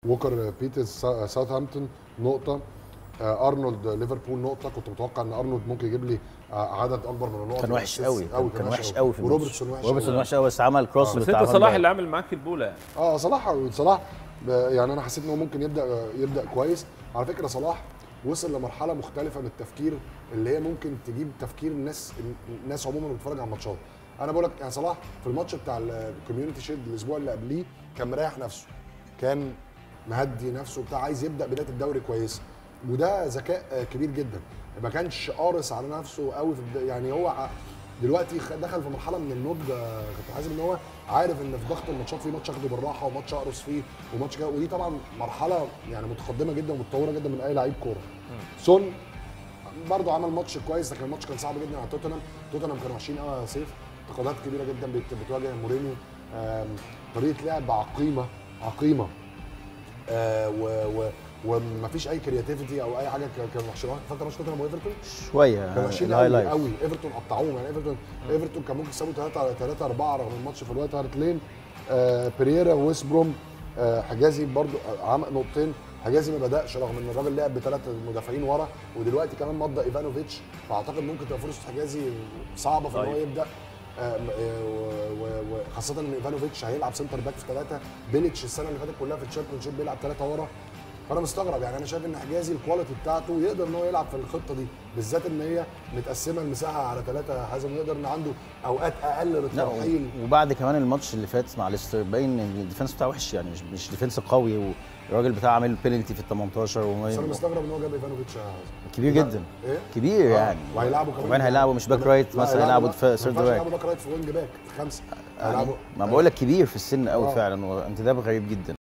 ووكر بيترز سا- ساوثهامبتون نقطه آه، ارنولد ليفربول نقطه كنت متوقع ان ارنولد ممكن يجيب لي آه، عدد اكبر من النقط كان وحش بس- قوي قوي كان وحش قوي في الماتش. وروبرتسون وحش روبرتسون قوي. وحش قوي بس عمل كروس بس بتاع انت فان صلاح دايك. اللي عامل معاك البوله يعني اه صلاح صلاح ب- يعني انا حسيت ان هو ممكن يبدا يبدا كويس على فكره صلاح وصل لمرحله مختلفه من التفكير اللي هي ممكن تجيب تفكير الناس الناس عموما بتتفرج على الماتشات انا بقول لك يعني صلاح في الماتش بتاع الكوميونتي شيد الاسبوع اللي قبليه كان مريح نفسه كان مهدي نفسه بتاع عايز يبدا بدايه الدوري كويسه وده ذكاء آه، كبير جدا ما كانش قارص على نفسه قوي في البدا- يعني هو ع- دلوقتي خ- دخل في مرحله من النضج آه، كنت حاسس ان هو عارف ان في ضغط الماتشات في ماتش اخده بالراحه وماتش اقرص فيه وماتش كده ودي طبعا مرحله يعني متقدمه جدا ومتطوره جدا من اي لعيب كوره سون برضه عمل ماتش كويس لكن الماتش كان صعب جدا على توتنهام توتنهام كانوا ماشيين قوي يا سيف انتقادات كبيره جدا بت- بتواجه مورينيو آم، طريقه لعب عقيمه عقيمه آه و و ومفيش اي كرياتيفيتي او اي حاجه ك- كانوا وحشين فاكر ماتش توتنهام وايفرتون شويه كانوا وحشين الهاي قوي لايت قوي ايفرتون قطعوهم يعني ايفرتون ايفرتون كان ممكن يكسبوا 3 على 3 4 رغم الماتش في الوقت هارت لين آه بريرا ويست بروم آه حجازي برضو آه، عمل نقطتين حجازي ما بداش رغم ان الراجل لعب بثلاث مدافعين ورا ودلوقتي كمان مضى ايفانوفيتش فاعتقد ممكن تبقى فرصه حجازي صعبه في ان هو طيب. يبدا آه، م- آه، و- و- وخاصه ان ايفانوفيتش هيلعب سنتر باك في ثلاثه بيليتش السنه اللي فاتت كلها في الشامبيون شيب بيلعب ثلاثه ورا فانا مستغرب يعني انا شايف ان حجازي الكواليتي بتاعته يقدر ان هو يلعب في الخطه دي بالذات ان هي متقسمه المساحه على ثلاثه حازم يقدر ان عنده اوقات اقل لا للترحيل وبعد كمان الماتش اللي فات مع ليستر باين ان الديفنس بتاعه وحش يعني مش مش ديفنس قوي والراجل بتاعه عامل بينالتي في ال 18 بس انا وما- مستغرب ان هو جاب ايفانوفيتش يا حازم. كبير لا. جدا ايه كبير آه، يعني وهيلعبوا كمان وكمان هيلعبوا مش باك لا، رايت لا، مثلا هيلعبوا في ما سيرد ينفعش باك يلعبوا باك رايت في وينج باك خمسه يعني هيلعبوا ما بقول لك كبير في السن قوي آه. فعلا وانتداب غريب جدا